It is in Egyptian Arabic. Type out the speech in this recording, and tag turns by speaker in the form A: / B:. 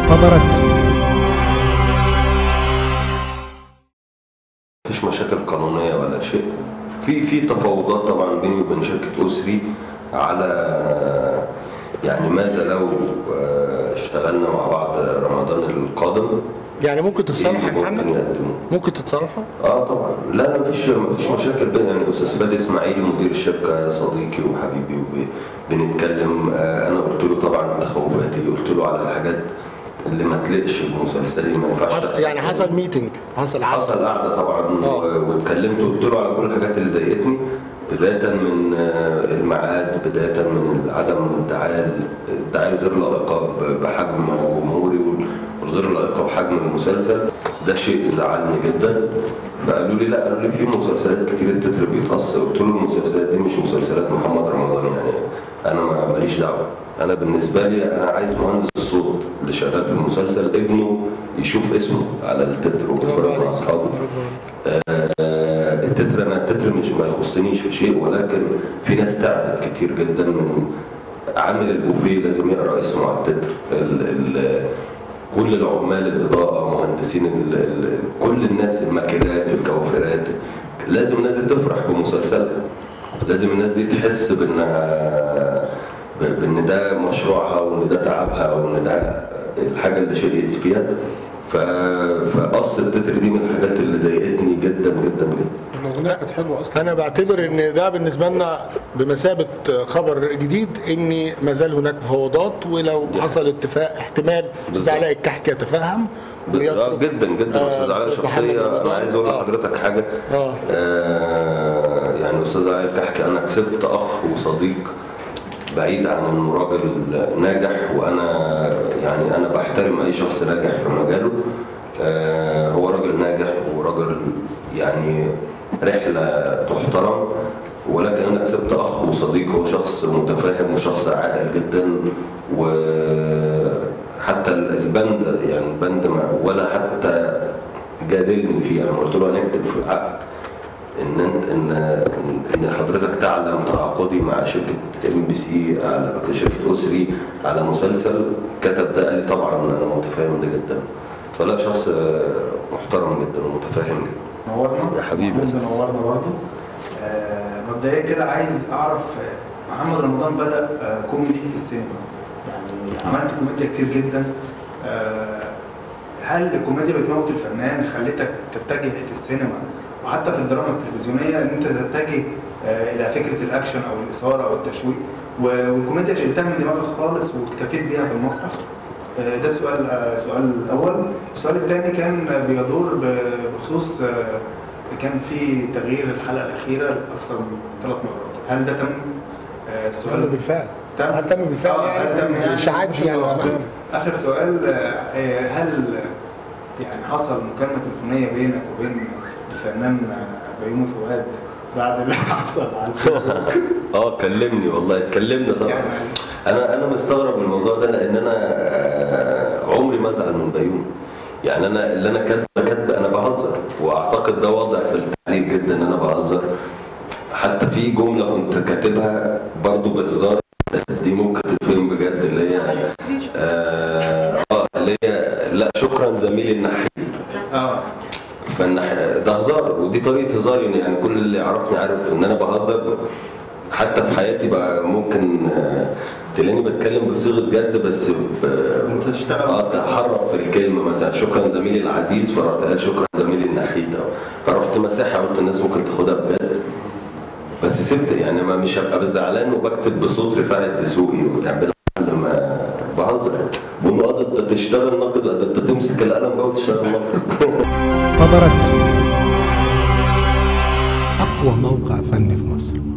A: خبرت
B: مفيش مشاكل قانونية ولا شيء في في تفاوضات طبعا بيني وبين شركة أسري على يعني ماذا لو آه، اشتغلنا مع بعض رمضان القادم
C: يعني ممكن تتصالح
B: إيه
C: يا
B: اللي ممكن
C: محمد
B: يقدموه
C: ممكن تتصالحوا
B: اه طبعا لا لا مفيش مفيش مشاكل بين يعني الاستاذ فادي اسماعيل مدير الشركه صديقي وحبيبي وبنتكلم آه انا قلت له طبعا تخوفاتي قلت له على الحاجات اللي ما تلقش بمسلسلي ما ينفعش
C: حصل
B: تحصل.
C: يعني حصل ميتنج حصل عقد
B: حصل قعده طبعا
C: آه.
B: و- واتكلمت وقلت له على كل الحاجات اللي ضايقتني بدايه من آه، الميعاد بدايه من عدم الدعايه الدعايه الغير لائقه ب- بحجم جمهوري وال- والغير لائقه بحجم المسلسل ده شيء زعلني جدا فقالوا لي لا قالوا لي في مسلسلات كتير التتر بيتقص قلت له المسلسلات دي مش مسلسلات محمد رمضان يعني انا ما ماليش دعوه انا بالنسبه لي انا عايز مهندس الصوت اللي شغال في المسلسل ابنه يشوف اسمه على التتر ويتفرج مع اصحابه آه، التتر انا التتر مش ما يخصنيش في شيء ولكن في ناس تعبت كتير جدا من عامل البوفيه لازم يقرا اسمه على التتر ال ال كل العمال الاضاءه مهندسين ال ال كل الناس الماكينات الكوافيرات لازم الناس دي تفرح بمسلسلها لازم الناس دي تحس بانها ب- بان ده مشروعها وان ده تعبها وان ده الحاجه اللي شقيت فيها ف... فقص التتر دي من الحاجات اللي ضايقتني جدا جدا جدا
D: الاغنيه كانت حلوه اصلا
C: انا بعتبر ان ده بالنسبه لنا بمثابه خبر جديد ان ما زال هناك مفاوضات ولو حصل اتفاق احتمال استاذ
B: بالظبط.
C: علاء الكحك يتفهم
B: آه،
C: ويترك
B: جدا جدا
C: آه،
B: استاذ علاء
C: أستاذ محمد
B: شخصيه انا
C: رمضان.
B: عايز اقول
C: آه.
B: لحضرتك حاجه
C: آه.
B: آه يعني استاذ علاء الكحكي انا كسبت اخ وصديق بعيد عن انه راجل ناجح وانا يعني انا بحترم اي شخص ناجح في مجاله آه هو راجل ناجح وراجل يعني رحله تحترم ولكن انا كسبت اخ وصديق هو شخص متفاهم وشخص عاقل جدا وحتى البند يعني البند ما ولا حتى جادلني فيه انا قلت له هنكتب في العقد ان انت ان ان حضرتك تعلم تعاقدي مع شركه ام بي سي على شركه اسري على مسلسل كتب ده قال لي طبعا انا متفاهم ده جدا فلا شخص محترم جدا ومتفاهم جدا
E: نورنا
B: يا حبيبي.
E: محمود نورنا برضه آه، مبدئيا كده عايز اعرف آه، محمد رمضان بدا آه، كوميدي في السينما يعني عملت كوميديا كتير جدا آه، هل الكوميديا بتموت الفنان خلتك تتجه في السينما وحتى في الدراما التلفزيونيه ان انت تتجه آه، الى فكره الاكشن او الاثاره او التشويق و- والكوميديا شلتها من دماغك خالص واكتفيت بيها في المسرح آه، ده السؤال آه، السؤال الاول السؤال الثاني كان بيدور ب- بخصوص آه، كان في تغيير الحلقه الاخيره اكثر من ثلاث مرات هل ده تم آه،
D: تم
E: السؤال
D: بالفعل
E: تم
C: هل تم بالفعل
E: آه، هل تم
C: يعني اشاعات
E: مش
C: دي يعني
E: آه،
C: ولا-
E: اخر سؤال آه، آه، هل يعني حصل مكالمه تليفونيه بينك وبين الفنان آه، بيومي فؤاد بعد اللي حصل على الفيسبوك
B: اه كلمني والله اتكلمنا طبعا
E: يعني
B: انا انا مستغرب من الموضوع ده لان انا آه، عمري ما ازعل من بيومي يعني انا اللي انا كاتبه كاتب انا بهزر واعتقد ده واضح في التعليق جدا ان انا بهزر حتى في جمله كنت كاتبها برضو بهزار دي ممكن تتفهم بجد اللي هي اه آه، اللي هي لا شكرا زميلي النحيل
E: اه
B: فالنح... ده هزار ودي طريقه هزاري يعني كل اللي يعرفني عارف ان انا بهزر حتى في حياتي بقى ممكن آه، تلاقيني بتكلم بصيغه جد بس ب...
E: انت تشتغل
B: اه تحرف في الكلمه مثلا شكرا زميلي العزيز فرحت قال شكرا زميلي النحيت فرحت مساحه قلت الناس ممكن تاخدها بجد بس سبت يعني ما مش هبقى بالزعلان وبكتب بصوت رفاعي الدسوقي يعني بالعكس لما بهزر يعني بقول له اه ده انت تشتغل ناقد ده انت تمسك القلم بقى وتشتغل ناقد
A: خبرت أقوى موقع فني في مصر